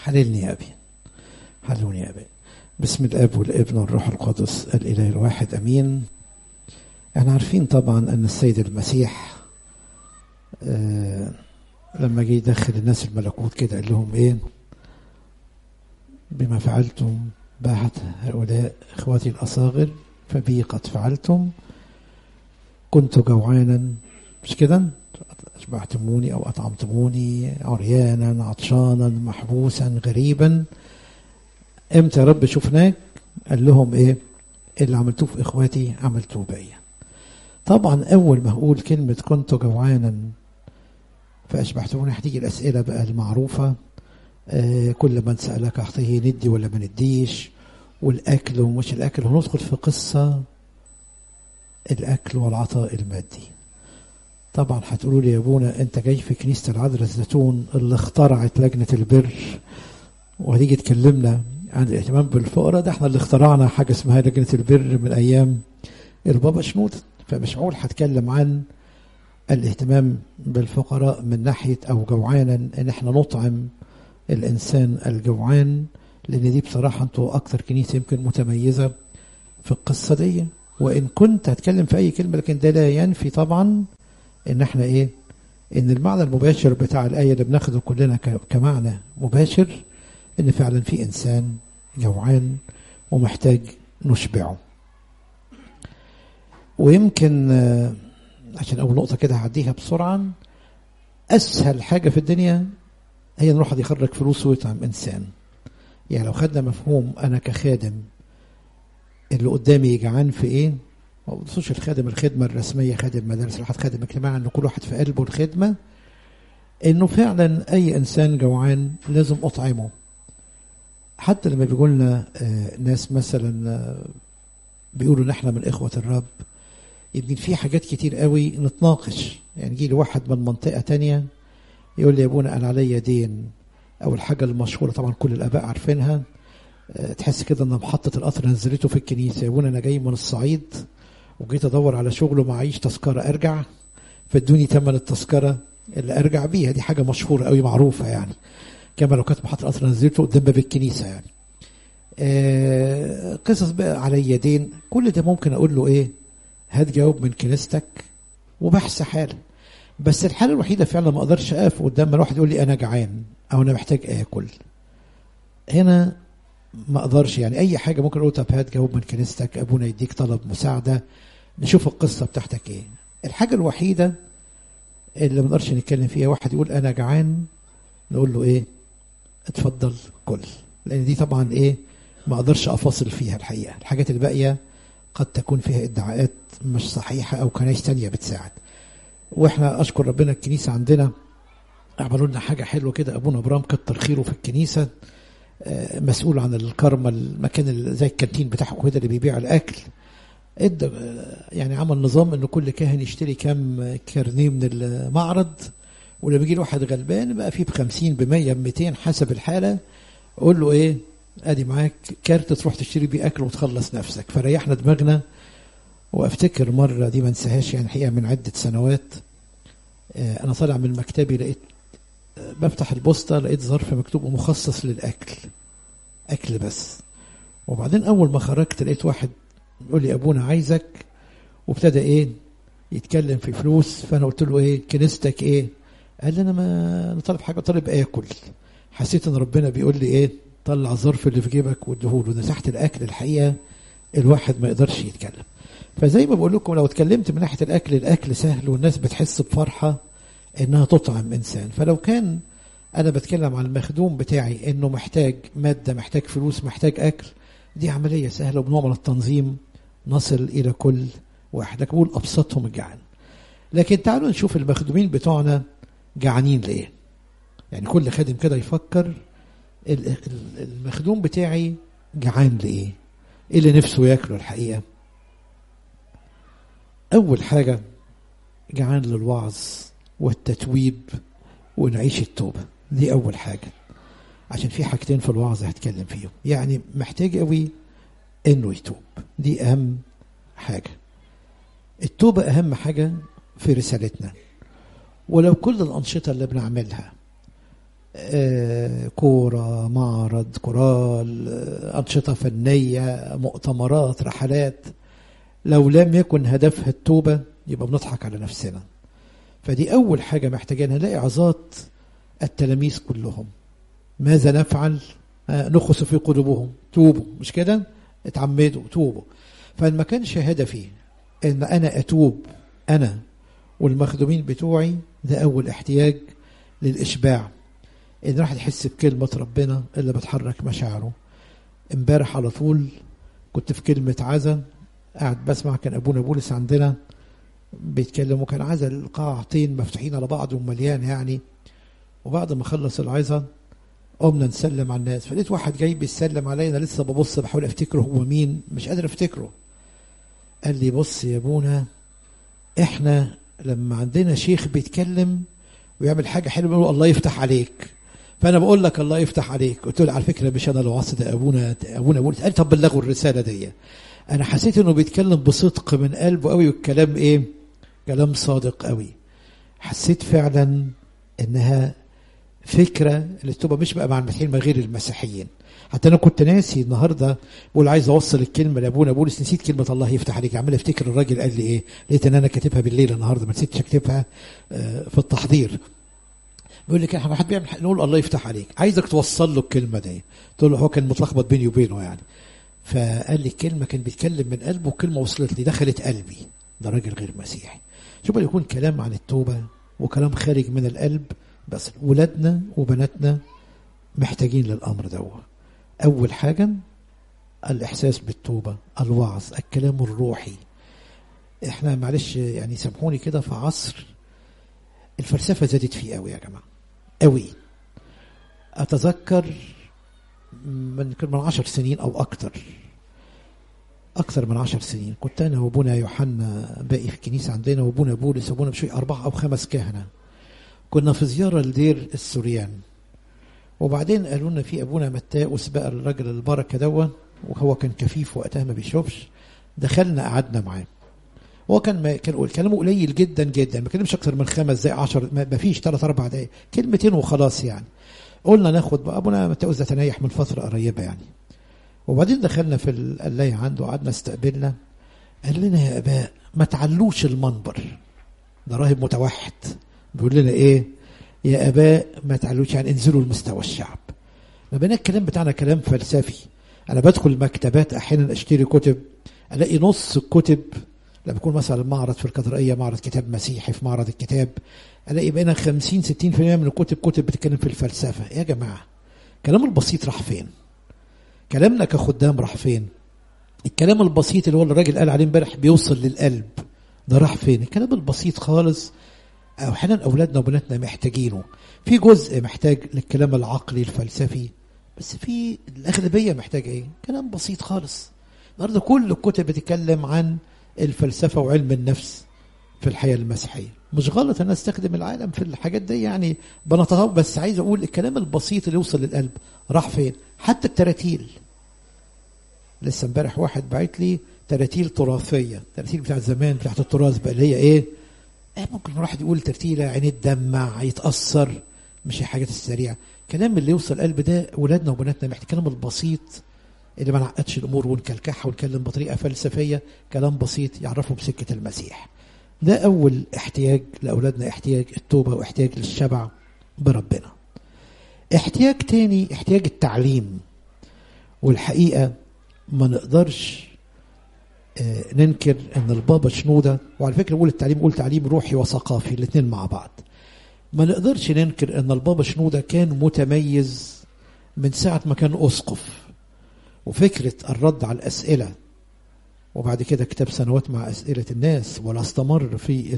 حللني يا أبي حلوني يا أبي بسم الاب والابن والروح القدس الاله الواحد امين احنا عارفين طبعا ان السيد المسيح آه لما جه يدخل الناس الملكوت كده قال لهم ايه بما فعلتم باحت هؤلاء اخواتي الاصاغر فبي قد فعلتم كنت جوعانا مش كده اشبعتموني او اطعمتموني عريانا عطشانا محبوسا غريبا امتى يا رب شفناك قال لهم ايه اللي عملتوه في اخواتي عملتوه بيا طبعا اول ما اقول كلمه كنت جوعانا فاشبعتموني هتيجي الاسئله بقى المعروفه آه كل من سالك اعطيه ندي ولا ما نديش والاكل ومش الاكل هندخل في قصه الاكل والعطاء المادي طبعا هتقولوا لي يا ابونا انت جاي في كنيسه العذراء الزيتون اللي اخترعت لجنه البر وهتيجي تكلمنا عن الاهتمام بالفقراء ده احنا اللي اخترعنا حاجه اسمها لجنه البر من ايام البابا شنود فمش معقول هتكلم عن الاهتمام بالفقراء من ناحيه او جوعانا ان احنا نطعم الانسان الجوعان لان دي بصراحه انتوا اكثر كنيسه يمكن متميزه في القصه دي وان كنت هتكلم في اي كلمه لكن ده لا ينفي طبعا ان احنا ايه ان المعنى المباشر بتاع الايه اللي بناخده كلنا كمعنى مباشر ان فعلا في انسان جوعان ومحتاج نشبعه ويمكن عشان اول نقطه كده هعديها بسرعه اسهل حاجه في الدنيا هي ان الواحد يخرج فلوس ويطعم انسان يعني لو خدنا مفهوم انا كخادم اللي قدامي جعان في ايه ما بصوش الخادم الخدمه الرسميه خادم مدارس الواحد خادم اجتماعي ان كل واحد في قلبه الخدمه انه فعلا اي انسان جوعان لازم اطعمه حتى لما بيقول لنا ناس مثلا بيقولوا ان احنا من اخوه الرب يمكن في حاجات كتير قوي نتناقش يعني يجي لي واحد من منطقه تانية يقول لي يا ابونا انا عليا دين او الحاجه المشهوره طبعا كل الاباء عارفينها تحس كده ان محطه القطر نزلته في الكنيسه يا ابونا انا جاي من الصعيد وجيت ادور على شغل ومعيش تذكره ارجع فادوني ثمن التذكره اللي ارجع بيها دي حاجه مشهوره قوي معروفه يعني كما لو كانت محطة القطر نزلته قدام باب الكنيسة يعني آه قصص بقى على يدين كل ده ممكن أقول له إيه هات جواب من كنيستك وبحث حالة بس الحالة الوحيدة فعلا ما أقدرش أقف قدام ما الواحد يقول لي أنا جعان أو أنا محتاج آكل هنا ما أقدرش يعني أي حاجة ممكن أقول طب هات جواب من كنيستك أبونا يديك طلب مساعدة نشوف القصة بتاعتك إيه الحاجة الوحيدة اللي ما نقدرش نتكلم فيها واحد يقول أنا جعان نقول له إيه اتفضل كل لان دي طبعا ايه ما اقدرش افاصل فيها الحقيقه الحاجات الباقيه قد تكون فيها ادعاءات مش صحيحه او كنايس تانية بتساعد واحنا اشكر ربنا الكنيسه عندنا عملوا لنا حاجه حلوه كده ابونا ابرام كتر خيره في الكنيسه مسؤول عن الكرمه المكان زي الكانتين بتاعه كده اللي بيبيع الاكل ادى يعني عمل نظام ان كل كاهن يشتري كام كارنيه من المعرض ولما يجي واحد غلبان بقى فيه ب 50 ب 100 ب 200 حسب الحاله قول له ايه ادي معاك كارت تروح تشتري بيه اكل وتخلص نفسك فريحنا دماغنا وافتكر مره دي ما انساهاش يعني الحقيقه من عده سنوات آه انا طالع من مكتبي لقيت آه بفتح البوسطه لقيت ظرف مكتوب مخصص للاكل اكل بس وبعدين اول ما خرجت لقيت واحد يقول لي ابونا عايزك وابتدى ايه يتكلم في فلوس فانا قلت له ايه كنيستك ايه قال لي انا ما انا طالب حاجه طالب اكل حسيت ان ربنا بيقول لي ايه طلع الظرف اللي في جيبك واديهوله ده تحت الاكل الحقيقه الواحد ما يقدرش يتكلم فزي ما بقول لكم لو اتكلمت من ناحيه الاكل الاكل سهل والناس بتحس بفرحه انها تطعم انسان فلو كان انا بتكلم عن المخدوم بتاعي انه محتاج ماده محتاج فلوس محتاج اكل دي عمليه سهله وبنوع من التنظيم نصل الى كل واحد لكن بقول ابسطهم الجعان لكن تعالوا نشوف المخدومين بتوعنا جعانين ليه يعني كل خادم كده يفكر المخدوم بتاعي جعان لايه ايه اللي نفسه ياكله الحقيقه اول حاجه جعان للوعظ والتتويب ونعيش التوبه دي اول حاجه عشان في حاجتين في الوعظ هتكلم فيهم يعني محتاج قوي انه يتوب دي اهم حاجه التوبه اهم حاجه في رسالتنا ولو كل الأنشطة اللي بنعملها آه، كورة معرض كورال آه، أنشطة فنية مؤتمرات رحلات لو لم يكن هدفها التوبة يبقى بنضحك على نفسنا فدي أول حاجة محتاجينها نلاقي عظات التلاميذ كلهم ماذا نفعل آه، نخص في قلوبهم توبوا مش كده اتعمدوا توبوا فما كانش هدفي ان انا اتوب انا والمخدومين بتوعي ده اول احتياج للاشباع ان الواحد يحس بكلمه ربنا اللي بتحرك مشاعره امبارح على طول كنت في كلمه عزا قاعد بسمع كان ابونا بولس عندنا بيتكلم وكان عزا القاعتين مفتوحين على بعض ومليان يعني وبعد ما خلص العظه قمنا نسلم على الناس فلقيت واحد جاي بيسلم عليا انا لسه ببص بحاول افتكره هو مين مش قادر افتكره قال لي بص يا ابونا احنا لما عندنا شيخ بيتكلم ويعمل حاجه حلوه بنقول الله يفتح عليك فانا بقول لك الله يفتح عليك قلت له على فكره مش انا اللي وعظت ده ابونا ابونا بولس قال طب بلغوا الرساله دي انا حسيت انه بيتكلم بصدق من قلبه قوي والكلام ايه كلام صادق قوي حسيت فعلا انها فكره اللي تبقى مش بقى مع المسيحيين ما غير المسيحيين حتى انا كنت ناسي النهارده بقول عايز اوصل الكلمه لابونا بولس نسيت كلمه الله يفتح عليك عمال افتكر الراجل قال لي ايه لقيت ان انا كاتبها بالليل النهارده ما نسيتش اكتبها آه، في التحضير بيقول لي كده واحد بيعمل نقول الله يفتح عليك عايزك توصل له الكلمه دي قلت له هو كان متلخبط بيني وبينه يعني فقال لي كلمه كان بيتكلم من قلبه وكلمه وصلت لي دخلت قلبي ده راجل غير مسيحي شوف بقى يكون كلام عن التوبه وكلام خارج من القلب بس ولادنا وبناتنا محتاجين للامر ده اول حاجه الاحساس بالتوبه الوعظ الكلام الروحي احنا معلش يعني سامحوني كده في عصر الفلسفه زادت فيه قوي يا جماعه قوي اتذكر من من عشر سنين او اكتر اكثر من عشر سنين كنت انا وابونا يوحنا باقي في الكنيسه عندنا وابونا بولس وابونا بشوي اربعه او خمس كهنه كنا في زياره لدير السوريان وبعدين قالوا لنا في ابونا متاوس بقى الراجل البركه دوا وهو كان كفيف وقتها ما بيشوفش دخلنا قعدنا معاه هو كان ما كان كلامه قليل جدا جدا ما كلمش اكثر من خمس دقائق 10 ما فيش ثلاث اربع دقائق كلمتين وخلاص يعني قلنا ناخد بقى ابونا متاوس ده تنيح من فتره قريبه يعني وبعدين دخلنا في القلاية عنده قعدنا استقبلنا قال لنا يا اباء ما تعلوش المنبر ده راهب متوحد بيقول لنا ايه يا اباء ما تعلوش يعني انزلوا لمستوى الشعب ما بين الكلام بتاعنا كلام فلسفي انا بدخل مكتبات احيانا اشتري كتب الاقي نص الكتب لما يكون مثلا معرض في الكاتدرائيه معرض كتاب مسيحي في معرض الكتاب الاقي بقينا 50 60% من الكتب كتب بتتكلم في الفلسفه يا جماعه الكلام البسيط راح فين كلامنا كخدام راح فين الكلام البسيط اللي هو الراجل قال عليه امبارح بيوصل للقلب ده راح فين الكلام البسيط خالص احيانا اولادنا وبناتنا محتاجينه في جزء محتاج للكلام العقلي الفلسفي بس في الاغلبيه محتاجه ايه كلام بسيط خالص النهارده كل الكتب بتتكلم عن الفلسفه وعلم النفس في الحياه المسيحيه مش غلط ان استخدم العالم في الحاجات دي يعني بنتطور بس عايز اقول الكلام البسيط اللي يوصل للقلب راح فين حتى التراتيل لسه امبارح واحد بعت لي تراتيل تراثيه تراتيل بتاعت زمان بتاعت التراث بقى اللي هي ايه آه ممكن الواحد يقول ترتيله عينيه تدمع يتاثر مش الحاجات السريعه كلام اللي يوصل القلب ده ولادنا وبناتنا محتاج كلام البسيط اللي ما نعقدش الامور ونكلكعها ونتكلم بطريقه فلسفيه كلام بسيط يعرفهم سكه المسيح ده اول احتياج لاولادنا احتياج التوبه واحتياج للشبع بربنا احتياج تاني احتياج التعليم والحقيقه ما نقدرش آه ننكر ان البابا شنوده وعلى فكره بقول التعليم بقول تعليم روحي وثقافي الاثنين مع بعض ما نقدرش ننكر ان البابا شنوده كان متميز من ساعه ما كان اسقف وفكره الرد على الاسئله وبعد كده كتاب سنوات مع اسئله الناس ولا استمر في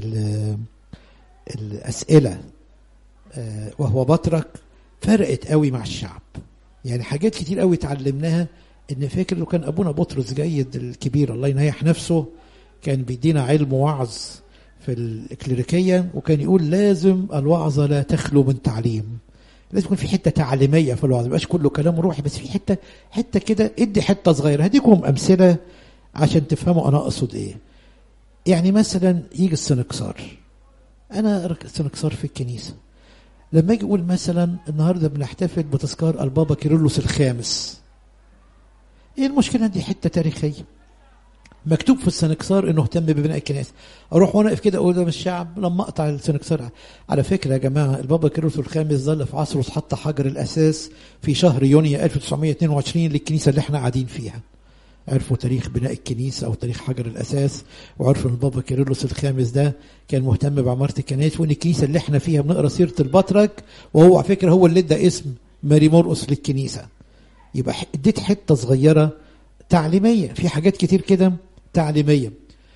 الاسئله آه وهو بطرك فرقت قوي مع الشعب يعني حاجات كتير قوي اتعلمناها ان فاكر لو كان ابونا بطرس جيد الكبير الله ينيح نفسه كان بيدينا علم وعظ في الكليريكيه وكان يقول لازم الوعظه لا تخلو من تعليم لازم يكون في حته تعليميه في الوعظ ما يبقاش كله كلام روحي بس في حته حته كده ادي حته صغيره هديكم امثله عشان تفهموا انا اقصد ايه يعني مثلا يجي السنكسار انا سنكسار في الكنيسه لما اجي اقول مثلا النهارده بنحتفل بتذكار البابا كيرلس الخامس ايه المشكله دي حته تاريخيه مكتوب في السنكسار انه اهتم ببناء الكنائس اروح وانا اقف كده اقول ده من الشعب لما اقطع السنكسار على فكره يا جماعه البابا كيرلس الخامس ظل في عصره حط حجر الاساس في شهر يونيو 1922 للكنيسه اللي احنا قاعدين فيها عرفوا تاريخ بناء الكنيسة أو تاريخ حجر الأساس وعرفوا أن البابا كيرلس الخامس ده كان مهتم بعمارة الكنائس وأن الكنيسة اللي احنا فيها بنقرأ سيرة البطرك وهو على فكرة هو اللي ادى اسم ماري مرقس للكنيسة يبقى اديت حتة صغيرة تعليمية في حاجات كتير كده تعليمية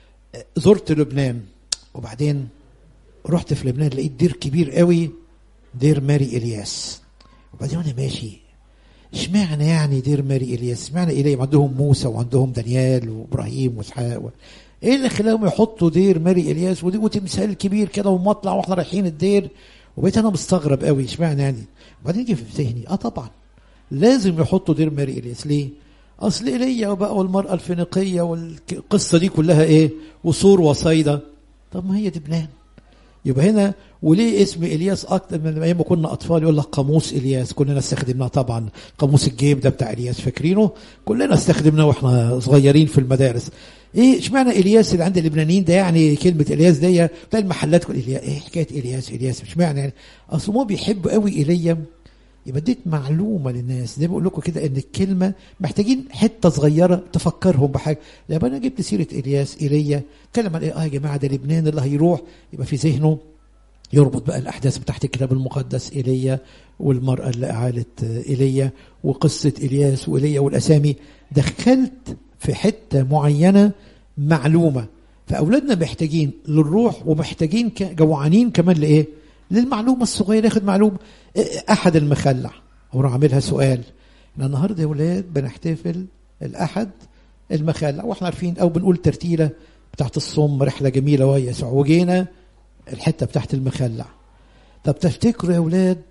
زرت لبنان وبعدين رحت في لبنان لقيت دير كبير قوي دير ماري إلياس وبعدين وانا ماشي اشمعنى يعني دير ماري الياس اشمعنى ايليا عندهم موسى وعندهم دانيال وابراهيم واسحاق و... ايه اللي خلاهم يحطوا دير ماري الياس ودي وتمثال كبير كده ومطلع واحنا رايحين الدير وبقيت انا مستغرب قوي اشمعنى يعني وبعدين يجي في ذهني اه طبعا لازم يحطوا دير ماري الياس ليه؟ اصل ايليا وبقى والمراه الفينيقيه والقصه دي كلها ايه؟ وصور وصيدا طب ما هي لبنان يبقى هنا وليه اسم الياس اكتر من ايام ما كنا اطفال يقول لك قاموس الياس كلنا استخدمناه طبعا قاموس الجيب ده بتاع الياس فاكرينه كلنا استخدمناه واحنا صغيرين في المدارس ايه اشمعنى الياس اللي عند اللبنانيين ده يعني كلمه الياس دي تلاقي المحلات كل الياس ايه حكايه الياس الياس اشمعنى يعني اصل هو بيحب قوي ايليا يبقى اديت معلومه للناس زي ما بقول لكم كده ان الكلمه محتاجين حته صغيره تفكرهم بحاجه لما انا جبت سيره الياس ايليا اتكلم عن ايه اه يا جماعه ده لبنان اللي هيروح يبقى في ذهنه يربط بقى الأحداث بتاعت الكتاب المقدس إيليا والمرأة اللي أعالت إيليا وقصة إلياس وإيليا والأسامي دخلت في حتة معينة معلومة فأولادنا محتاجين للروح ومحتاجين جوعانين كمان لإيه؟ للمعلومة الصغيرة ياخد معلومة أحد المخلع وراح عاملها سؤال احنا النهارده يا ولاد بنحتفل الأحد المخلع واحنا عارفين أو بنقول ترتيلة بتاعت الصوم رحلة جميلة ويسوع وجينا الحته بتاعت المخلع طب تفتكروا يا اولاد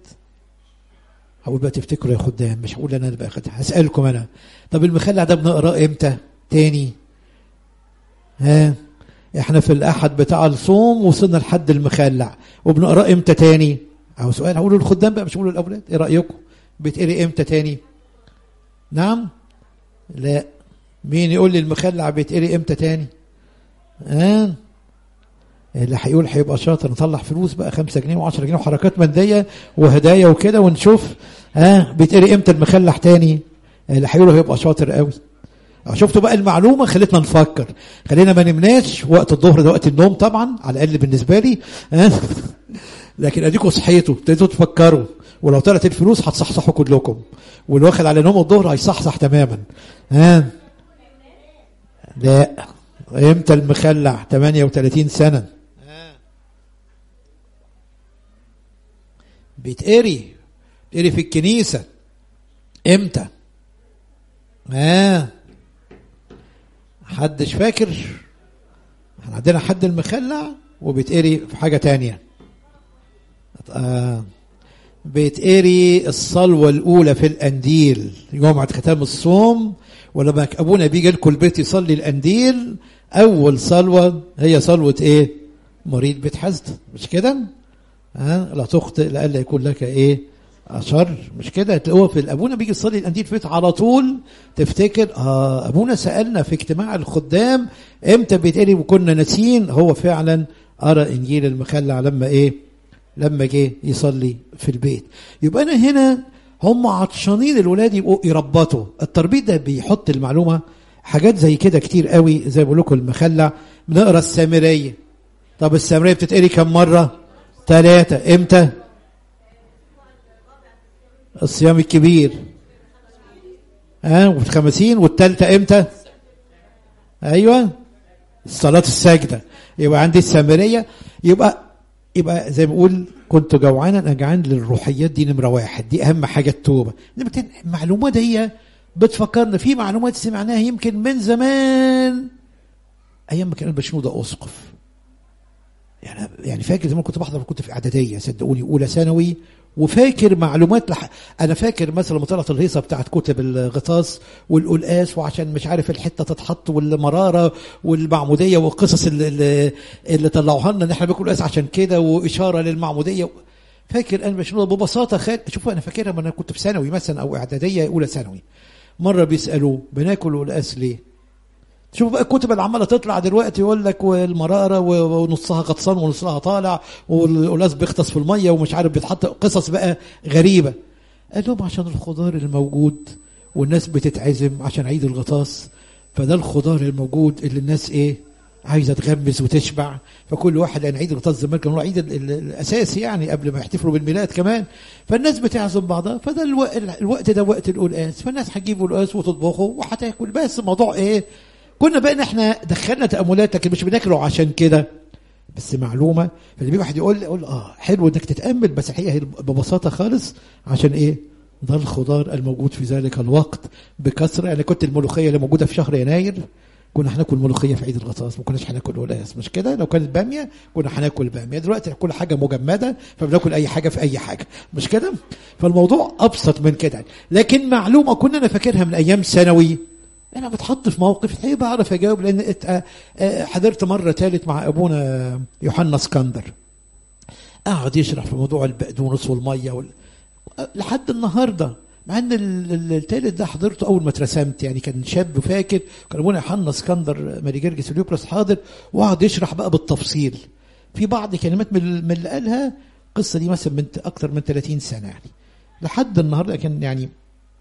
هقول بقى تفتكروا يا خدام مش هقول انا اللي بقى هسالكم انا طب المخلع ده بنقراه امتى تاني ها احنا في الاحد بتاع الصوم وصلنا لحد المخلع وبنقراه امتى تاني او سؤال هقوله للخدام بقى مش هقوله للاولاد ايه رايكم بيتقري امتى تاني نعم لا مين يقول لي المخلع بيتقري امتى تاني ها اللي هيقول هيبقى شاطر نطلع فلوس بقى 5 جنيه و10 جنيه وحركات ماديه وهدايا وكده ونشوف ها بيتقري امتى المخلع تاني اللي هيقول هيبقى شاطر قوي شفتوا بقى المعلومه خلتنا نفكر خلينا ما نمناش وقت الظهر ده وقت النوم طبعا على الاقل بالنسبه لي ها لكن اديكم صحيتوا ابتديتوا تفكروا ولو طلعت الفلوس هتصحصحوا كلكم واللي واخد على نوم الظهر هيصحصح تماما ها لا امتى المخلع 38 سنه بيتقري بيتقري في الكنيسة امتى آه حدش فاكر احنا عندنا حد المخلع وبيتقري في حاجة تانية آه بيتقري الصلوة الأولى في الأنديل جمعة ختام الصوم ولما أبونا بيجي لكم البيت يصلي الأنديل أول صلوة هي صلوة إيه؟ مريض بيت حزد مش كده؟ ها لا تخطئ لئلا يكون لك ايه شر مش كده تلاقوها في ابونا بيجي يصلي الانديل فيت على طول تفتكر اه ابونا سالنا في اجتماع الخدام امتى بيتقري وكنا ناسيين هو فعلا قرا انجيل المخلع لما ايه لما جه يصلي في البيت يبقى انا هنا هم عطشانين الولاد يبقوا يربطوا التربيط ده بيحط المعلومه حاجات زي كده كتير قوي زي ما بقول لكم المخلع بنقرا السامريه طب السامريه بتتقري كم مره ثلاثة امتى الصيام الكبير ها آه وفي الخمسين والثالثة امتى ايوه صلاة السجدة يبقى عندي السامرية يبقى يبقى زي ما بقول كنت جوعان انا جعان للروحيات دي نمرة واحد دي اهم حاجة التوبة نمرة المعلومات هي بتفكرنا في معلومات سمعناها يمكن من زمان ايام ما كان البشنودة اسقف يعني يعني فاكر زمان كنت بحضر كنت في اعداديه صدقوني اولى ثانوي وفاكر معلومات لح... انا فاكر مثلا لما طلعت الهيصه بتاعت كتب الغطاس والقلقاس وعشان مش عارف الحته تتحط والمراره والمعموديه والقصص اللي, اللي, اللي طلعوها لنا ان احنا بناكل قلقاس عشان كده واشاره للمعموديه فاكر انا مش ببساطه خال شوفوا انا فاكرها وانا كنت في ثانوي مثلا او اعداديه اولى ثانوي مره بيسالوه بناكل والقاس ليه شوف بقى الكتب اللي عماله تطلع دلوقتي يقول لك والمراره ونصها غطسان ونصها طالع والقلاص بيغطس في الميه ومش عارف بيتحط قصص بقى غريبه قال لهم عشان الخضار الموجود والناس بتتعزم عشان عيد الغطاس فده الخضار الموجود اللي الناس ايه عايزه تغمس وتشبع فكل واحد لان عيد الغطاس زمان كان هو عيد الاساسي يعني قبل ما يحتفلوا بالميلاد كمان فالناس بتعزم بعضها فده الوقت, الوقت ده وقت القلقاس فالناس هتجيبوا القلقاس وتطبخه وهتاكل بس الموضوع ايه كنا بقى احنا دخلنا تاملات لكن مش بناكله عشان كده بس معلومه فاللي واحد يقول يقول اه حلو انك تتامل بس الحقيقه هي ببساطه خالص عشان ايه ده الخضار الموجود في ذلك الوقت بكثره انا كنت الملوخيه اللي موجوده في شهر يناير كنا هناكل ملوخيه في عيد الغطاس ما كناش هناكل قلاص مش كده لو كانت باميه كنا هناكل باميه دلوقتي كل حاجه مجمده فبناكل اي حاجه في اي حاجه مش كده فالموضوع ابسط من كده لكن معلومه كنا انا فاكرها من ايام ثانوي انا بتحط في موقف الحقيقه بعرف اجاوب لان حضرت مره ثالث مع ابونا يوحنا اسكندر قعد يشرح في موضوع البقدونس والميه وال... لحد النهارده مع ان الثالث ده حضرته اول ما اترسمت يعني كان شاب فاكر كان ابونا يوحنا اسكندر ماري جرجس اليوبرس حاضر وقعد يشرح بقى بالتفصيل في بعض كلمات من اللي قالها القصه دي مثلا من اكثر من 30 سنه يعني لحد النهارده كان يعني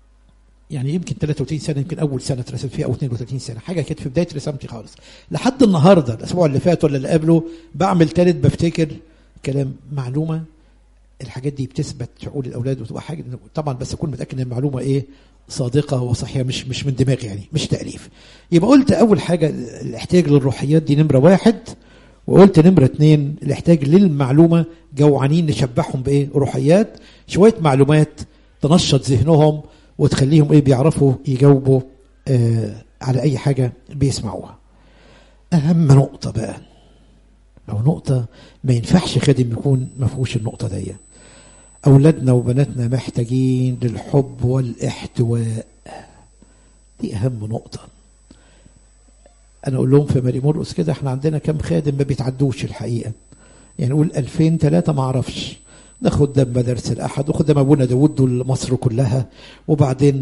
يعني يمكن 33 سنه يمكن اول سنه اترسمت فيها او 32 سنه حاجه كانت في بدايه رسامتي خالص لحد النهارده الاسبوع اللي فات ولا اللي قبله بعمل ثالث بفتكر كلام معلومه الحاجات دي بتثبت في عقول الاولاد وتبقى حاجه طبعا بس اكون متاكد ان المعلومه ايه صادقه وصحيحه مش مش من دماغي يعني مش تاليف يبقى قلت اول حاجه الاحتياج للروحيات دي نمره واحد وقلت نمره اثنين الاحتياج للمعلومه جوعانين نشبعهم بايه روحيات شويه معلومات تنشط ذهنهم وتخليهم ايه بيعرفوا يجاوبوا آه على اي حاجه بيسمعوها اهم نقطه بقى او نقطه ما ينفعش خادم يكون ما فيهوش النقطه دي اولادنا وبناتنا محتاجين للحب والاحتواء دي اهم نقطه انا اقول لهم في ماري مرقس كده احنا عندنا كم خادم ما بيتعدوش الحقيقه يعني نقول 2000 3 ما اعرفش ده خدام مدارس الأحد وخدام أبونا داود دول مصر كلها وبعدين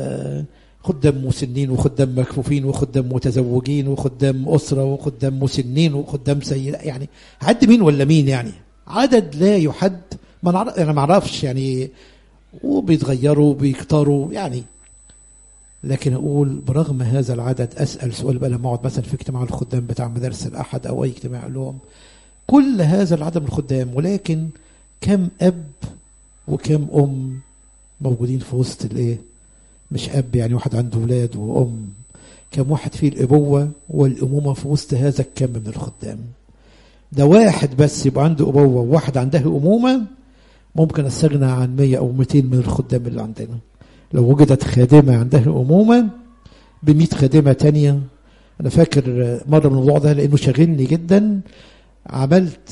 خدام مسنين وخدام مكفوفين وخدام متزوجين وخدام أسرة وخدام مسنين وخدام سيدة يعني عد مين ولا مين يعني عدد لا يحد ما نعرف أنا ما أعرفش يعني وبيتغيروا وبيكتروا يعني لكن أقول برغم هذا العدد أسأل سؤال بقى لما أقعد مثلا في اجتماع الخدام بتاع مدارس الأحد أو أي اجتماع لهم كل هذا العدد من الخدام ولكن كم اب وكم ام موجودين في وسط الايه مش اب يعني واحد عنده اولاد وام كم واحد فيه الابوه والامومه في وسط هذا الكم من الخدام ده واحد بس يبقى عنده ابوه وواحد عنده امومه ممكن استغنى عن 100 او 200 من الخدام اللي عندنا لو وجدت خادمه عندها امومه ب 100 خادمه تانية انا فاكر مره من الموضوع ده لانه شاغلني جدا عملت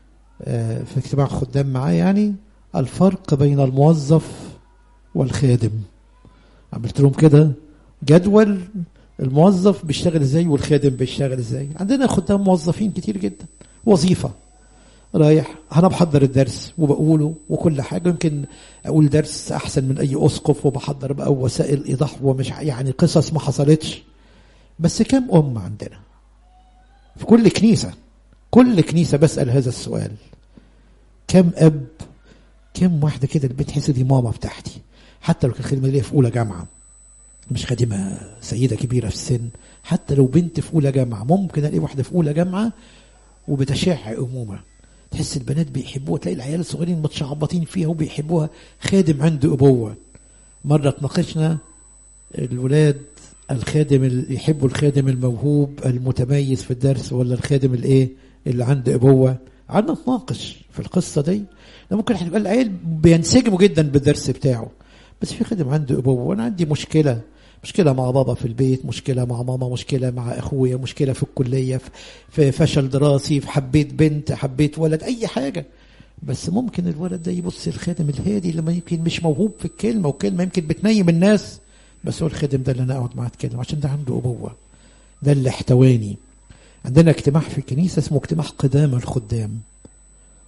في اجتماع خدام معاه يعني الفرق بين الموظف والخادم عملت لهم كده جدول الموظف بيشتغل ازاي والخادم بيشتغل ازاي عندنا خدام موظفين كتير جدا وظيفة رايح انا بحضر الدرس وبقوله وكل حاجة يمكن اقول درس احسن من اي اسقف وبحضر بقى وسائل ايضاح ومش يعني قصص ما حصلتش بس كم ام عندنا في كل كنيسه كل كنيسة بسأل هذا السؤال كم أب كم واحدة كده البيت تحس دي ماما بتاعتي حتى لو كان خدمة ليا في أولى جامعة مش خادمة سيدة كبيرة في السن حتى لو بنت في أولى جامعة ممكن ألاقي واحدة في أولى جامعة وبتشع أمومة تحس البنات بيحبوها تلاقي العيال الصغيرين متشعبطين فيها وبيحبوها خادم عنده أبوة مرة اتناقشنا الولاد الخادم اللي يحبوا الخادم الموهوب المتميز في الدرس ولا الخادم الايه اللي عنده ابوه قعدنا نتناقش في القصه دي ده ممكن يبقى العيال بينسجموا جدا بالدرس بتاعه بس في خادم عنده ابوه وانا عندي مشكله مشكله مع بابا في البيت مشكله مع ماما مشكله مع اخويا مشكله في الكليه في فشل دراسي في حبيت بنت حبيت ولد اي حاجه بس ممكن الولد ده يبص الخادم الهادي اللي يمكن مش موهوب في الكلمه وكلمه يمكن بتنيم الناس بس هو الخادم ده اللي انا اقعد معاه اتكلم عشان ده عنده ابوه ده اللي احتواني عندنا اجتماع في الكنيسه اسمه اجتماع قدام الخدام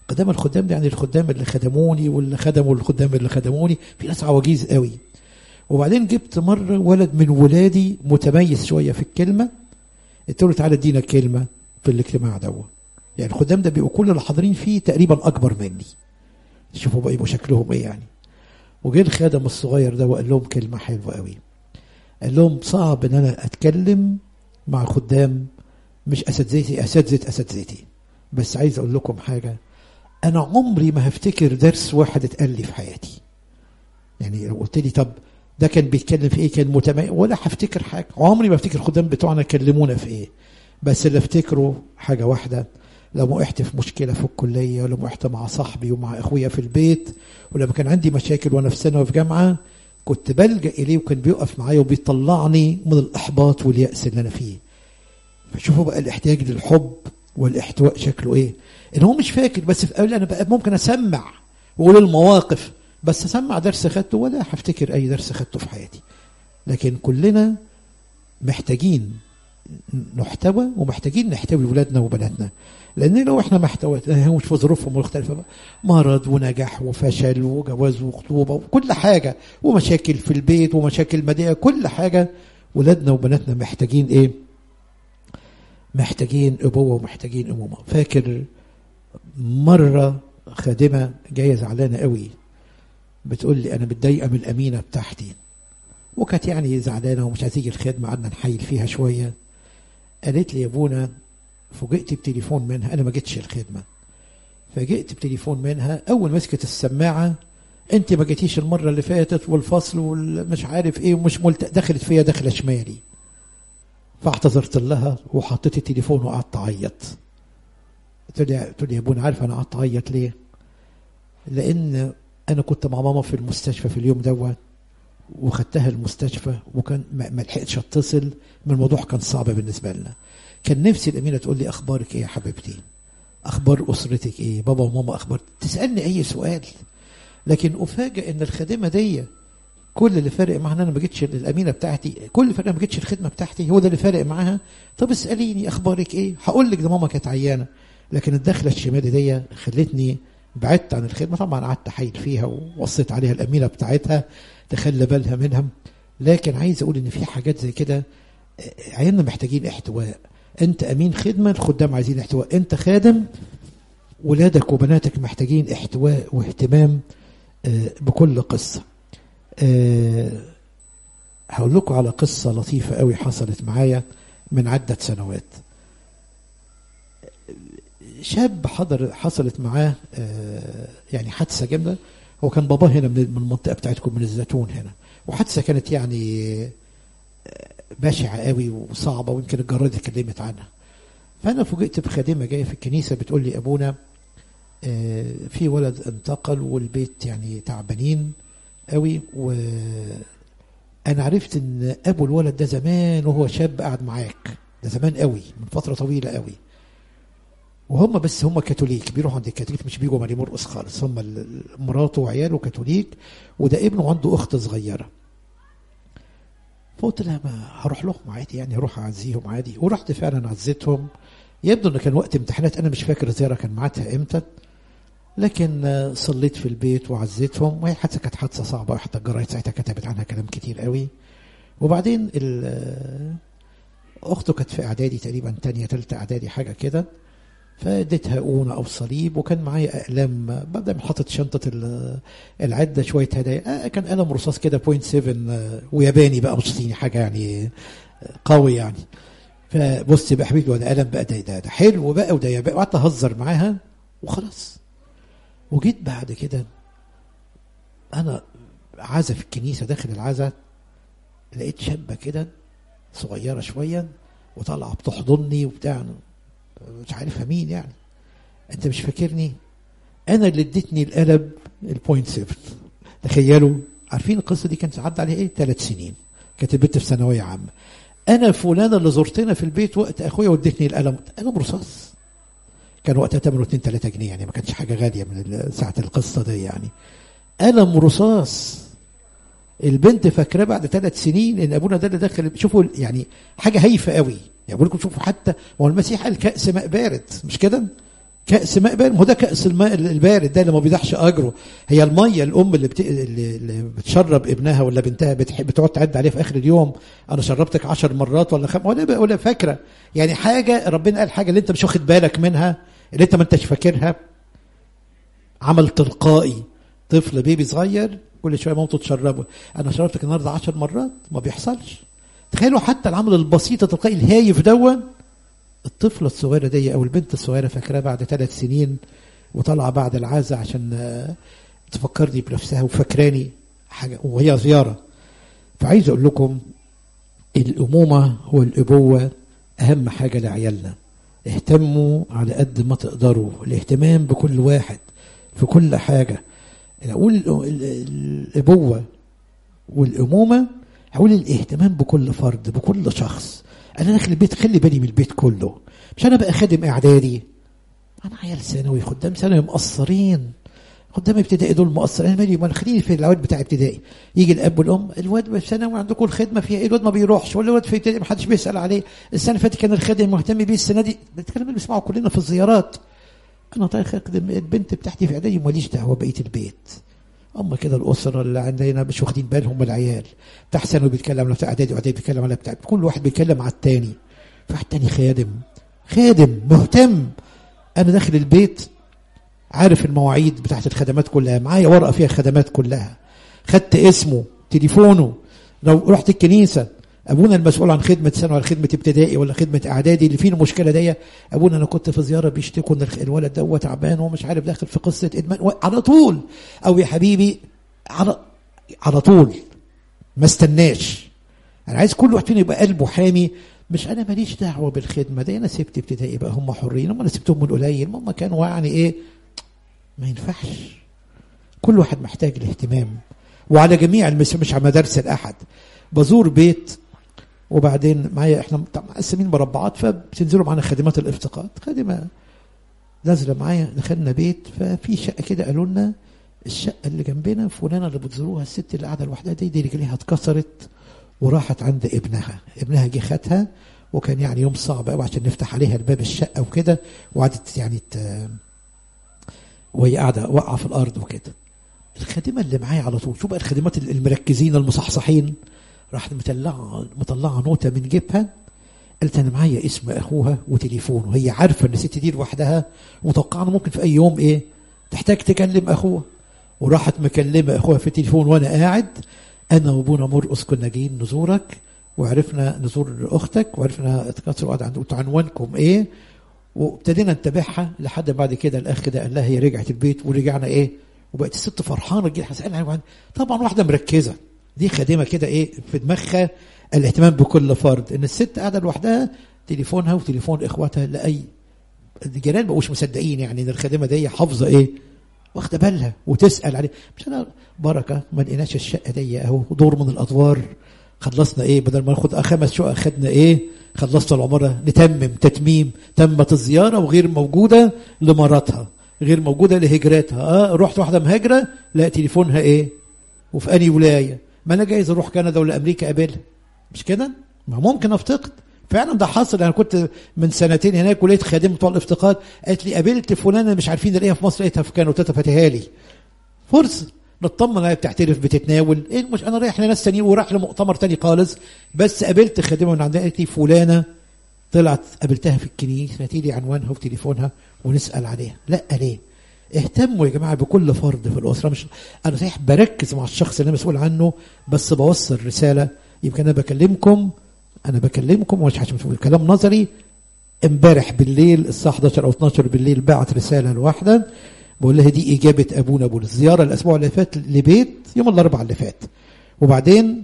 قدام الخدام ده يعني الخدام اللي خدموني واللي خدموا الخدام اللي خدموني في ناس عواجيز قوي وبعدين جبت مرة ولد من ولادي متميز شوية في الكلمة قلت له تعالى ادينا كلمة في الاجتماع ده يعني الخدام ده بيبقوا كل اللي حاضرين فيه تقريبا أكبر مني شوفوا بقى يبقوا شكلهم ايه يعني وجه الخادم الصغير ده وقال لهم كلمة حلوة قوي قال لهم صعب ان انا اتكلم مع خدام مش اساتذتي اساتذه اساتذتي بس عايز اقول لكم حاجه انا عمري ما هفتكر درس واحد اتقال لي في حياتي يعني لو قلت لي طب ده كان بيتكلم في ايه كان متميز ولا هفتكر حاجه عمري ما افتكر خدام بتوعنا كلمونا في ايه بس اللي افتكره حاجه واحده لما وقعت في مشكله في الكليه ولما وقعت مع صاحبي ومع اخويا في البيت ولما كان عندي مشاكل وانا في ثانوي وفي جامعه كنت بلجا اليه وكان بيقف معايا وبيطلعني من الاحباط والياس اللي انا فيه فشوفوا بقى الاحتياج للحب والاحتواء شكله ايه ان هو مش فاكر بس في اول انا بقى ممكن اسمع واقول المواقف بس اسمع درس خدته ولا هفتكر اي درس خدته في حياتي لكن كلنا محتاجين نحتوى ومحتاجين نحتوي ولادنا وبناتنا لان لو احنا ما احتويناهمش في ظروفهم مختلفه بقى مرض ونجاح وفشل وجواز وخطوبه وكل حاجه ومشاكل في البيت ومشاكل ماديه كل حاجه ولادنا وبناتنا محتاجين ايه؟ محتاجين ابوه ومحتاجين امومه فاكر مره خادمه جايه زعلانه قوي بتقول لي انا متضايقه من الامينه بتاعتي وكانت يعني زعلانه ومش عايزه تيجي الخدمه قعدنا نحايل فيها شويه قالت لي يا ابونا فوجئت بتليفون منها انا ما جيتش الخدمه فجئت بتليفون منها اول مسكت السماعه انت ما جيتيش المره اللي فاتت والفصل والمش عارف ايه ومش ملت... دخلت فيا دخله شمالي فاعتذرت لها وحطيت التليفون وقعدت اعيط قلت لي قلت لي يا ابونا عارف انا قعدت اعيط ليه؟ لان انا كنت مع ماما في المستشفى في اليوم دوت وخدتها المستشفى وكان ما لحقتش اتصل من الموضوع كان صعب بالنسبه لنا كان نفسي الامينه تقول لي اخبارك ايه يا حبيبتي اخبار اسرتك ايه بابا وماما اخبار تسالني اي سؤال لكن افاجئ ان الخادمه دي كل اللي فارق معاها انا ما جيتش الامينه بتاعتي كل اللي فارق ما جيتش الخدمه بتاعتي هو ده اللي فارق معاها طب اساليني اخبارك ايه هقول لك ده ماما كانت عيانه لكن الدخله الشمالي دي خلتني بعدت عن الخدمه طبعا قعدت احايل فيها ووصيت عليها الامينه بتاعتها تخلى بالها منها لكن عايز اقول ان في حاجات زي كده عيالنا محتاجين احتواء انت امين خدمه الخدام عايزين احتواء انت خادم ولادك وبناتك محتاجين احتواء واهتمام بكل قصه هقول لكم على قصه لطيفه قوي حصلت معايا من عده سنوات شاب حضر حصلت معاه يعني حادثه جامده هو كان باباه هنا من المنطقه بتاعتكم من الزيتون هنا وحادثه كانت يعني بشعه قوي وصعبه ويمكن الجرايد اتكلمت عنها فانا فوجئت بخادمه جايه في الكنيسه بتقول لي ابونا في ولد انتقل والبيت يعني تعبانين قوي و انا عرفت ان ابو الولد ده زمان وهو شاب قاعد معاك ده زمان قوي من فتره طويله قوي وهم بس هم كاثوليك بيروحوا عند الكاثوليك مش بيجوا ماري مرقس خالص هم مراته وعياله كاثوليك وده ابنه عنده اخت صغيره فقلت لها ما هروح لهم عادي يعني هروح اعزيهم عادي ورحت فعلا عزيتهم يبدو ان كان وقت امتحانات انا مش فاكر الزياره كان ميعادها امتى لكن صليت في البيت وعزيتهم وهي حادثه كانت حادثه صعبه حتى الجرايد ساعتها كتبت عنها كلام كتير قوي وبعدين اخته كانت في اعدادي تقريبا تانية تالتة اعدادي حاجه كده فاديتها اونه او صليب وكان معايا اقلام ببدا من حاطط شنطه العده شويه هدايا آه كان قلم رصاص كده بوينت 7 وياباني بقى مش صيني حاجه يعني قوي يعني فبص بقى حبيبي وده قلم بقى ده ده, ده حلو بقى وده ياباني وقعدت اهزر معاها وخلاص وجيت بعد كده انا عزا في الكنيسه داخل العزا لقيت شابه كده صغيره شويه وطالعه بتحضني وبتاع مش عارفها مين يعني انت مش فاكرني انا اللي اديتني القلم البوينت 7 تخيلوا عارفين القصه دي كانت عدى عليها ايه ثلاث سنين كانت البنت في ثانويه عامه انا فلانه اللي زرتنا في البيت وقت اخويا وادتني القلم قلم رصاص كان وقتها ثمنه 2 3 جنيه يعني ما كانش حاجه غاليه من ساعه القصه دي يعني قلم رصاص البنت فاكراه بعد ثلاث سنين ان ابونا ده اللي دخل شوفوا يعني حاجه هايفه قوي يعني بقول لكم شوفوا حتى هو المسيح قال كاس ماء بارد مش كده؟ كأس ماء بارد ما هو ده كأس الماء البارد ده اللي ما بيضحش أجره هي المية الأم اللي, بت... اللي بتشرب ابنها ولا بنتها بتحب بتقعد تعد عليه في آخر اليوم أنا شربتك عشر مرات ولا خم ولا ولا فاكرة يعني حاجة ربنا قال حاجة اللي أنت مش واخد بالك منها اللي أنت ما أنتش فاكرها عمل تلقائي طفل بيبي صغير كل شوية مامته تشربه أنا شربتك النهاردة عشر مرات ما بيحصلش تخيلوا حتى العمل البسيط التلقائي الهايف دون الطفلة الصغيرة دي أو البنت الصغيرة فاكرة بعد ثلاث سنين وطالعة بعد العازة عشان تفكرني بنفسها وفكراني حاجة وهي زيارة فعايز أقول لكم الأمومة والأبوة أهم حاجة لعيالنا اهتموا على قد ما تقدروا الاهتمام بكل واحد في كل حاجة أقول الأبوة والأمومة أقول الاهتمام بكل فرد بكل شخص انا داخل البيت خلي بالي من البيت كله مش انا بقى خادم اعدادي انا عيال ثانوي خدام ثانوي مقصرين خدام ابتدائي دول مقصرين مالي ما خليني في العواد بتاع ابتدائي يجي الاب والام الواد في ثانوي عندكم الخدمه فيها ايه الواد ما بيروحش ولا الواد في ابتدائي ما حدش بيسال عليه السنه اللي فاتت كان الخادم مهتم بيه السنه دي بنتكلم اللي بنسمعه كلنا في الزيارات انا طيب خادم البنت بتاعتي في اعدادي ماليش دعوه بقيه البيت اما كده الاسره اللي عندنا مش واخدين بالهم من العيال بتاع ثانوي بيتكلم على بتاع اعدادي واعدادي بيتكلم على بتاع كل واحد بيتكلم على التاني فواحد تاني خادم خادم مهتم انا داخل البيت عارف المواعيد بتاعت الخدمات كلها معايا ورقه فيها الخدمات كلها خدت اسمه تليفونه لو رحت الكنيسه ابونا المسؤول عن خدمه ثانوي ولا خدمه ابتدائي ولا خدمه اعدادي اللي فيه المشكله دي ابونا انا كنت في زياره بيشتكوا ان الولد ده تعبان ومش عارف داخل في قصه ادمان على طول او يا حبيبي على على طول ما استناش انا عايز كل واحد فينا يبقى قلبه حامي مش انا ماليش دعوه بالخدمه دي انا سبت ابتدائي بقى هم حرين هم انا سبتهم من قليل هم كانوا يعني ايه ما ينفعش كل واحد محتاج الاهتمام وعلى جميع المس مش على مدارس الاحد بزور بيت وبعدين معايا احنا مقسمين مربعات فبتنزلوا معانا خادمات الافتقاد خادمه نازله معايا دخلنا بيت ففي شقه كده قالوا لنا الشقه اللي جنبنا فلانه اللي بتزوروها الست اللي قاعده لوحدها دي دي رجليها اتكسرت وراحت عند ابنها ابنها جه خدها وكان يعني يوم صعب قوي عشان نفتح عليها الباب الشقه وكده وقعدت يعني ت... وهي قاعده واقعه في الارض وكده الخادمه اللي معايا على طول شو بقى الخادمات المركزين المصحصحين راحت مطلعه مطلعه نوته من جيبها قالت انا معايا اسم اخوها وتليفونه هي عارفه ان الست دي لوحدها متوقعه انه ممكن في اي يوم ايه تحتاج تكلم اخوها وراحت مكلمه اخوها في التليفون وانا قاعد انا وابونا مرقص كنا جايين نزورك وعرفنا نزور اختك وعرفنا اتكسر وقعد عند عنوانكم ايه وابتدينا نتابعها لحد بعد كده الاخ ده قال لها هي رجعت البيت ورجعنا ايه وبقت الست فرحانه جدا هسالها عن طبعا واحده مركزه دي خادمه كده ايه في دماغها الاهتمام بكل فرد ان الست قاعده لوحدها تليفونها وتليفون اخواتها لاي الجيران بقوش مصدقين يعني ان الخادمه دي حافظه ايه واخده بالها وتسال عليه مش انا بركه ما لقيناش الشقه دي اهو دور من الادوار خلصنا ايه بدل ما ناخد خمس شقق خدنا ايه خلصنا العمره نتمم تتميم تمت الزياره وغير موجوده لمراتها غير موجوده لهجرتها اه رحت واحده مهاجره لا تليفونها ايه وفي اني ولايه ما انا جايز اروح كندا ولا امريكا اقابلها مش كده ما ممكن افتقد فعلا ده حصل انا كنت من سنتين هناك ولقيت خادمه بتوع الافتقاد قالت لي قابلت فلانه مش عارفين نلاقيها في مصر لقيتها في كندا قلت فاتها لي فرصه نطمن عليها بتعترف بتتناول ايه مش انا رايح لناس تانيين ورايح لمؤتمر تاني خالص بس قابلت خادمه من عندها قالت لي فلانه طلعت قابلتها في الكنيسه هاتي لي عنوانها وتليفونها ونسال عليها لا ليه اهتموا يا جماعه بكل فرد في الاسره مش انا صحيح بركز مع الشخص اللي انا مسؤول عنه بس بوصل رساله يمكن انا بكلمكم انا بكلمكم مش عشان كلام نظري امبارح بالليل الساعه 11 او 12 بالليل بعت رساله لواحده بقول لها دي اجابه ابونا بولس زياره الاسبوع اللي فات لبيت يوم الاربعاء اللي فات وبعدين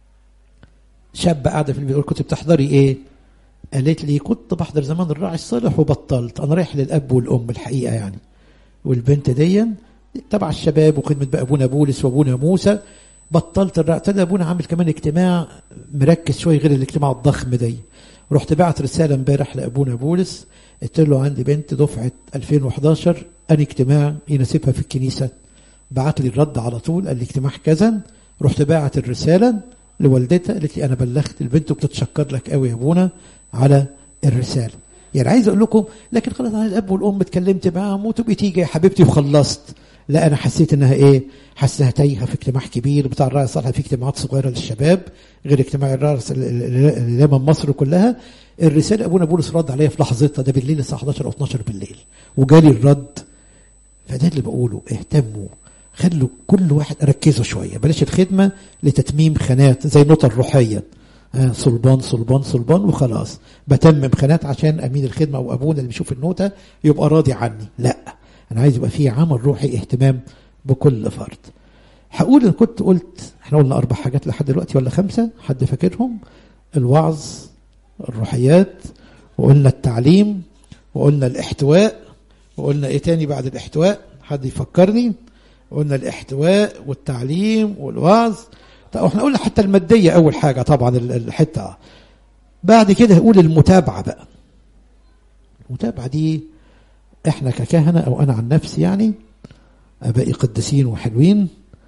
شاب قاعده في البيت كنت بتحضري ايه قالت لي كنت بحضر زمان الراعي الصالح وبطلت انا رايح للاب والام الحقيقه يعني والبنت دي تبع الشباب وخدمه بقى ابونا بولس وابونا موسى بطلت الراعي ابتدى ابونا عامل كمان اجتماع مركز شويه غير الاجتماع الضخم ده رحت بعت رساله امبارح لابونا بولس قلت له عندي بنت دفعه 2011 أن اجتماع يناسبها في الكنيسه بعت لي الرد على طول قال لي اجتماع كذا رحت باعت الرساله لوالدتها قالت لي انا بلغت البنت وبتتشكر لك قوي يا ابونا على الرساله يعني عايز اقول لكم لكن خلاص انا الاب والام اتكلمت معاهم وتبقي تيجي يا حبيبتي وخلصت لا انا حسيت انها ايه حاسس انها تايهه في اجتماع كبير بتاع الراعي الصالح في اجتماعات صغيره للشباب غير اجتماع الراعي اللي لما مصر كلها الرساله ابونا بولس رد عليا في لحظتها ده بالليل الساعه 11 او 12 بالليل وجالي الرد فده اللي بقوله اهتموا خلوا كل واحد ركزوا شويه بلاش الخدمه لتتميم خانات زي النقطه الروحيه آه صلبان صلبان صلبان وخلاص بتمم خانات عشان امين الخدمه او ابونا اللي بيشوف النوته يبقى راضي عني لا انا عايز يبقى في عمل روحي اهتمام بكل فرد هقول ان كنت قلت احنا قلنا اربع حاجات لحد دلوقتي ولا خمسه حد فاكرهم الوعظ الروحيات وقلنا التعليم وقلنا الاحتواء وقلنا ايه تاني بعد الاحتواء حد يفكرني قلنا الاحتواء والتعليم والوعظ طب احنا قلنا حتى الماديه اول حاجه طبعا الحته بعد كده هقول المتابعه بقى المتابعه دي احنا ككهنه او انا عن نفسي يعني ابائي قديسين وحلوين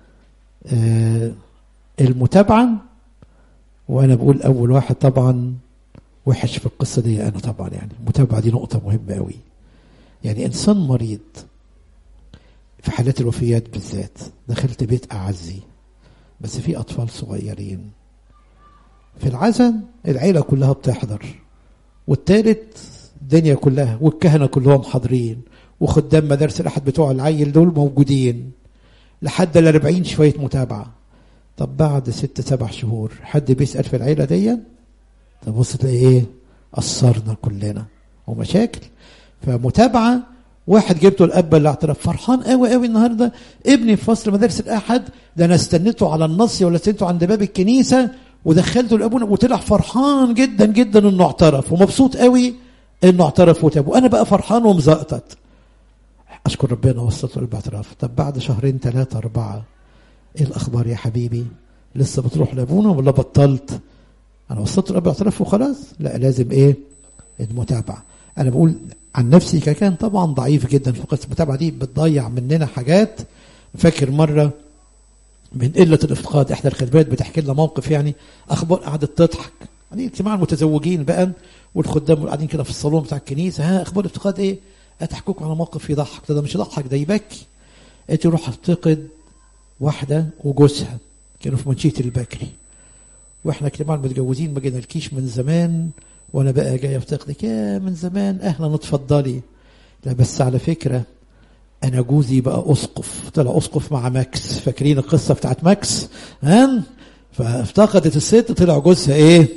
آه المتابعه وانا بقول اول واحد طبعا وحش في القصه دي انا طبعا يعني المتابعه دي نقطه مهمه قوي يعني انسان مريض في حالات الوفيات بالذات دخلت بيت اعزي بس في اطفال صغيرين في العزم العيله كلها بتحضر والتالت الدنيا كلها والكهنه كلهم حاضرين وخدام مدارس الاحد بتوع العيل دول موجودين لحد ال 40 شويه متابعه طب بعد ست سبع شهور حد بيسال في العيله دي تبص تلاقي ايه قصرنا كلنا ومشاكل فمتابعه واحد جبته الاب الاعتراف فرحان قوي قوي النهارده ابني في فصل مدارس الاحد ده انا استنيته على النصي ولا استنيته عند باب الكنيسه ودخلته لابونا وطلع فرحان جدا جدا انه اعترف ومبسوط قوي انه اعترف وتاب وانا بقى فرحان ومزقطط اشكر ربنا وصلت له باعتراف طب بعد شهرين ثلاثه اربعه ايه الاخبار يا حبيبي لسه بتروح لابونا ولا بطلت انا وصلت له باعتراف وخلاص لا لازم ايه المتابعه انا بقول عن نفسي كان طبعا ضعيف جدا في قصه المتابعه دي بتضيع مننا حاجات فاكر مره من قله الافتقاد احدى الخدمات بتحكي لنا موقف يعني اخبار قعدت تضحك يعني اجتماع المتزوجين بقى والخدام قاعدين كده في الصالون بتاع الكنيسه ها اخبار الافتقاد ايه؟ هتحكوكم على موقف يضحك ده مش يضحك ده يبكي قلت يروح افتقد واحده وجوزها كانوا في منشيه البكري واحنا اجتماع المتجوزين ما جينالكيش من زمان وانا بقى جاي افتقدك يا من زمان اهلا اتفضلي لا بس على فكره انا جوزي بقى اسقف طلع اسقف مع ماكس فاكرين القصه بتاعت ماكس ها فافتقدت الست طلع جوزها ايه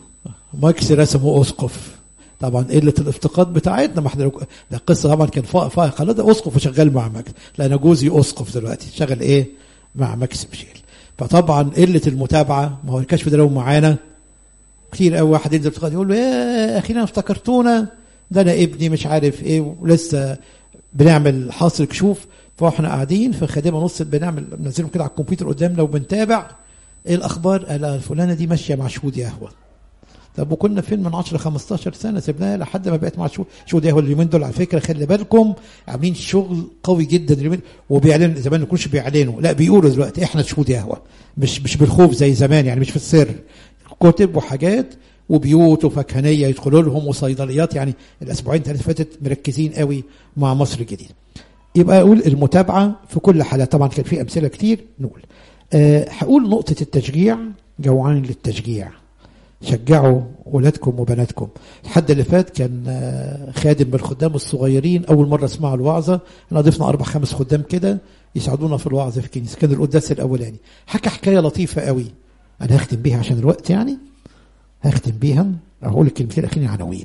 ماكس رسمه اسقف طبعا قله الافتقاد بتاعتنا ما احنا ده القصه طبعا كان فائق خلاص ده اسقف وشغال مع ماكس لا انا جوزي اسقف دلوقتي شغال ايه مع ماكس ميشيل فطبعا قله المتابعه ما هو الكشف ده لو معانا كتير قوي واحد ينزل افتقاد يقول له يا اخينا افتكرتونا ده انا ابني مش عارف ايه ولسه بنعمل حاصل كشوف فاحنا قاعدين في خادمه نص بنعمل بنزلهم كده على الكمبيوتر قدامنا وبنتابع ايه الاخبار قال الفلانه دي ماشيه مع شهود يهوه طب وكنا فين من 10 15 سنه سيبناها لحد ما بقت مع شهود يهوه اليومين دول على فكره خلي بالكم عاملين شغل قوي جدا اليومين وبيعلنوا زمان ما كانوش بيعلنوا لا بيقولوا دلوقتي احنا شهود يهوه مش مش بالخوف زي زمان يعني مش في السر كتب وحاجات وبيوت وفكهانيه يدخلوا لهم وصيدليات يعني الاسبوعين ثلاثه فاتت مركزين قوي مع مصر الجديده. يبقى اقول المتابعه في كل حاله طبعا كان في امثله كتير نقول. أه هقول نقطه التشجيع جوعان للتشجيع. شجعوا ولادكم وبناتكم الحد اللي فات كان خادم من الخدام الصغيرين اول مره اسمعوا الوعظه احنا ضفنا اربع خمس خدام كده يساعدونا في الوعظه في الكنيسه كان القداس الاولاني حكى حكايه لطيفه قوي انا هختم بيها عشان الوقت يعني هختم بيها هقول الكلمتين الاخيرين عناوين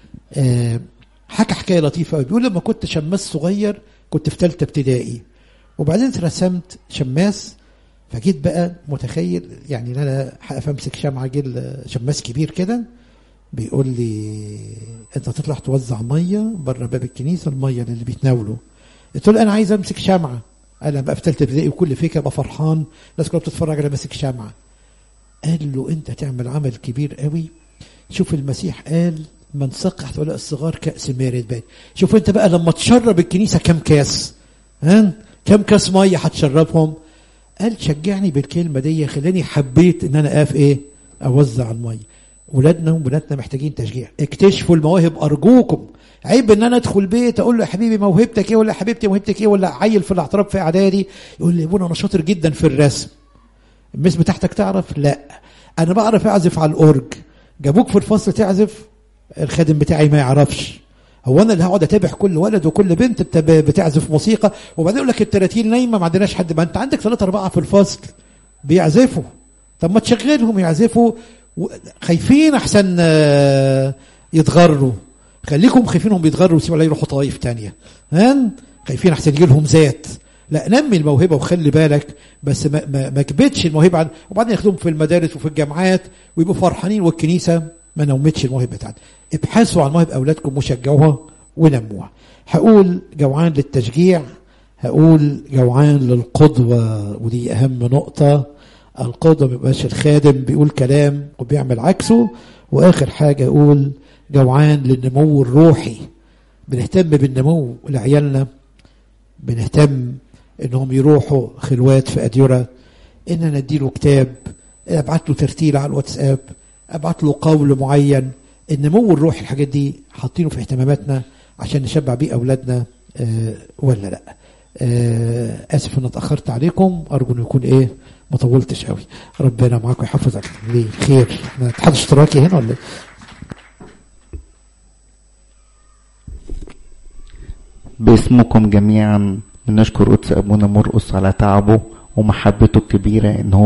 أه حكى حكايه لطيفه قوي بيقول لما كنت شماس صغير كنت في ثالثه ابتدائي وبعدين اترسمت شماس فجيت بقى متخيل يعني ان انا هقف امسك شمعه جيل شماس كبير كده بيقول لي انت هتطلع توزع ميه بره باب الكنيسه الميه اللي بيتناولوا قلت له انا عايز امسك شمعه انا بقى في ثالثه ابتدائي وكل فكره ابقى فرحان الناس كلها بتتفرج على ماسك شمعه قال له انت تعمل عمل كبير قوي شوف المسيح قال من سقح هؤلاء الصغار كأس مارد باي شوف انت بقى لما تشرب الكنيسة كم كاس ها كم كاس مية هتشربهم قال شجعني بالكلمة دي خلاني حبيت ان انا اقف ايه اوزع المية ولادنا وبناتنا محتاجين تشجيع اكتشفوا المواهب ارجوكم عيب ان انا ادخل بيت اقول له يا حبيبي موهبتك ايه ولا يا حبيبتي موهبتك ايه ولا عيل في الاعتراف في اعدادي يقول لي يا ابونا انا شاطر جدا في الرسم المس بتاعتك تعرف لا انا بعرف اعزف على الاورج جابوك في الفصل تعزف الخادم بتاعي ما يعرفش هو انا اللي هقعد اتابع كل ولد وكل بنت بت- بتعزف موسيقى وبعدين يقول لك التراتيل نايمه ما عندناش حد ما انت عندك ثلاثه اربعه في الفصل بيعزفوا طب ما تشغلهم يعزفوا و- خايفين احسن آه، يتغروا خليكم خايفينهم بيتغروا وسيبوا عليه يروحوا طوايف تانية ها خايفين احسن يجي لهم ذات لا نمي الموهبه وخلي بالك بس ما ما, ما كبتش الموهبه عن وبعدين ياخدوهم في المدارس وفي الجامعات ويبقوا فرحانين والكنيسه ما نومتش الموهبه بتاعتهم ابحثوا عن مواهب اولادكم وشجعوها ونموها هقول جوعان للتشجيع هقول جوعان للقدوه ودي اهم نقطه القدوه ما يبقاش الخادم بيقول كلام وبيعمل عكسه واخر حاجه اقول جوعان للنمو الروحي بنهتم بالنمو لعيالنا بنهتم انهم يروحوا خلوات في اديره ان انا اديله كتاب ابعت له ترتيل على الواتساب ابعت له قول معين النمو الروحي الحاجات دي حاطينه في اهتماماتنا عشان نشبع بيه اولادنا آه ولا لا آه اسف ان اتاخرت عليكم ارجو انه يكون ايه ما طولتش قوي ربنا معاكم يحفظك ليه خير احنا اتحاد اشتراكي هنا ولا إيه؟ باسمكم جميعا بنشكر قدس أبونا مرقس على تعبه ومحبته الكبيرة إن هو